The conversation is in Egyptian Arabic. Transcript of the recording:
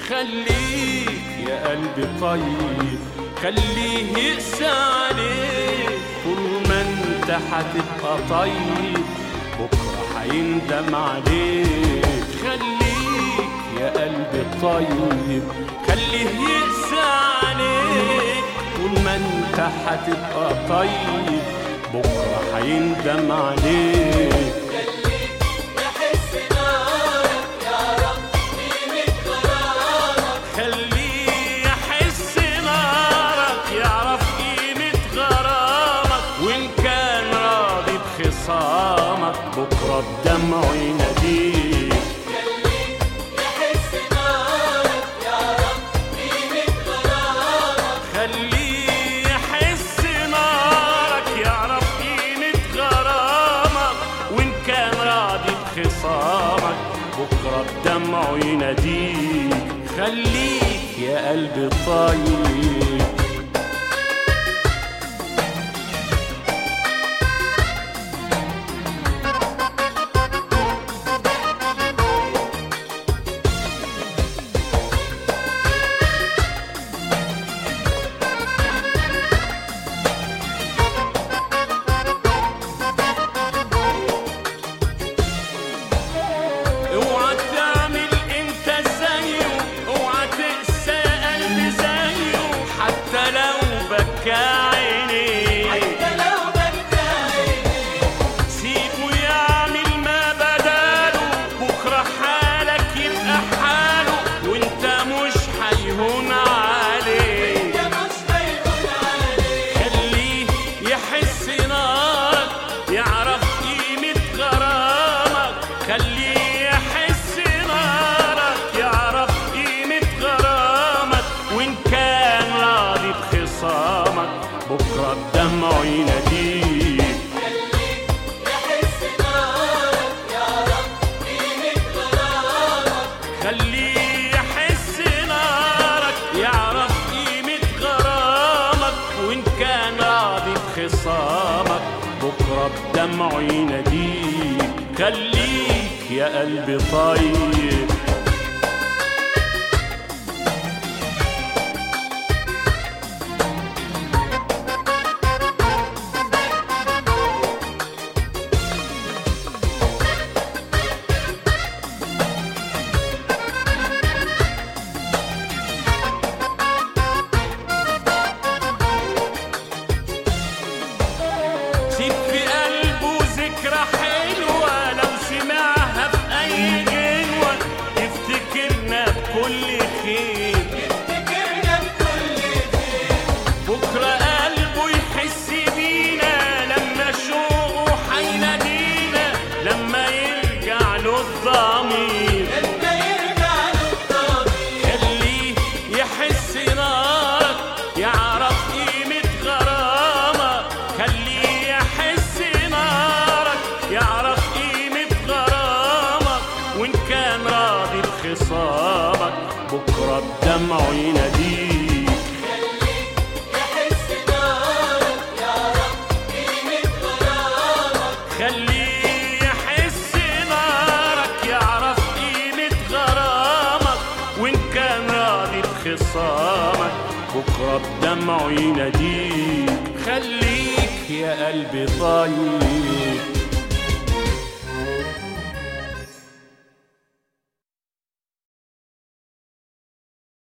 خليك يا قلبي طيب خليه يقسى عليك طول ما انت هتبقى طيب بكره هيندم عليك خليك يا قلبي طيب خليه يقسى عليك طول ما انت هتبقى طيب بكره هيندم عليك يحس نارك يا رب قيمة غرامك خليه يحس نارك يعرف قيمة غرامك وإن كان راضي بخصامك بكرة بدمعه يناديك يحس نارك يا رب قيمة غرامك خليه يحس نارك يعرف قيمة غرامك وإن كان راضي بخصامك بكرة بدمعه يناديك خليك يا قلبي طيب اوعى تعمل انت زيه اوعى تقسى قلبي زيه حتى لو بكى عينيه حتى لو بكى سيبه يعمل ما بداله بكره حالك يبقى حاله وانت مش هيهون عليه يا مش هيكون عليك خليه يحس نارك يعرف قيمة غرامك خليه يحس نارك يعرف قيمة غرامك وإن كان راضي بخصامك بكرة بدمعه يناديك يحس نارك يا رب قيمة غرامك خليه يحس نارك يعرف قيمة غرامك وإن كان راضي بخصامك بكرة بدمعه يناديك خليك يا قلبي طيب سيب في قلبه ذكرى حلوة لو سمعها في أي جنوة يفتكرنا بكل خير افتكرنا بكل خير بكرة قلبه يحس بينا لما شوقه حينادينا لما يرجع له الضمير لما يرجع للطبيعي خليه يحس نارك يعرف قيمة غرامك خليه يحس نارك يعرف قيمة غرامك وإن كان راضي بخصامك بكرة بدمعه يناديك يحس نارك يا رب قيمة غرامك خليه يحس نارك يعرف قيمة غرامك وإن كان راضي بخصامك بكرة بدمعه يناديك خليك يا قلبي طيب